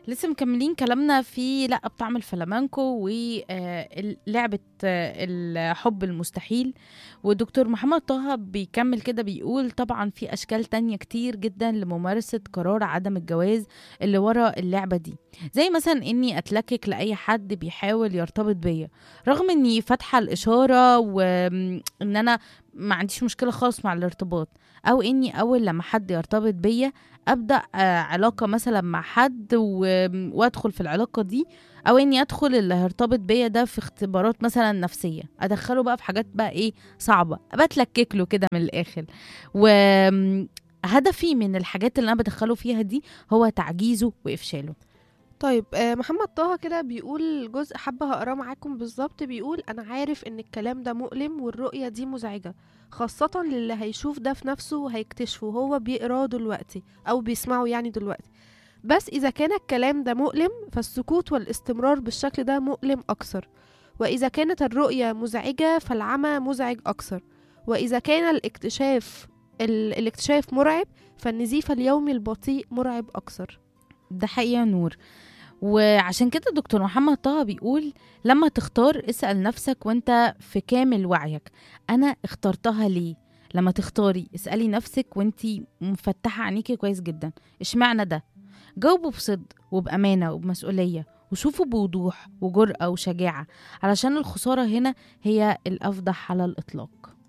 لسه مكملين كلامنا في لا بطعم الفلامانكو ولعبة الحب المستحيل ودكتور محمد طه بيكمل كده بيقول طبعا في أشكال تانية كتير جدا لممارسة قرار عدم الجواز اللي ورا اللعبة دي زي مثلا إني أتلكك لأي حد بيحاول يرتبط بيا رغم إني فاتحة الإشارة وإن أنا ما عنديش مشكلة خالص مع الارتباط أو إني أول لما حد يرتبط بيا ابدا علاقه مثلا مع حد وادخل في العلاقه دي او اني ادخل اللي هيرتبط بيا ده في اختبارات مثلا نفسيه ادخله بقى في حاجات بقى ايه صعبه بتلكك له كده من الاخر وهدفي من الحاجات اللي انا بدخله فيها دي هو تعجيزه وافشاله طيب آه، محمد طه كده بيقول جزء حابة هقراه معاكم بالظبط بيقول أنا عارف إن الكلام ده مؤلم والرؤية دي مزعجة خاصة للي هيشوف ده في نفسه وهيكتشفه هو بيقراه دلوقتي أو بيسمعه يعني دلوقتي بس إذا كان الكلام ده مؤلم فالسكوت والاستمرار بالشكل ده مؤلم أكثر وإذا كانت الرؤية مزعجة فالعمى مزعج أكثر وإذا كان الاكتشاف ال... الاكتشاف مرعب فالنزيف اليومي البطيء مرعب أكثر ده حقيقة نور وعشان كده دكتور محمد طه بيقول لما تختار اسأل نفسك وانت في كامل وعيك أنا اخترتها ليه؟ لما تختاري اسألي نفسك وانت مفتحة عينيكي كويس جدا اشمعنى ده؟ جاوبوا بصدق وبأمانة وبمسؤولية وشوفوا بوضوح وجرأة وشجاعة علشان الخسارة هنا هي الأفضح على الإطلاق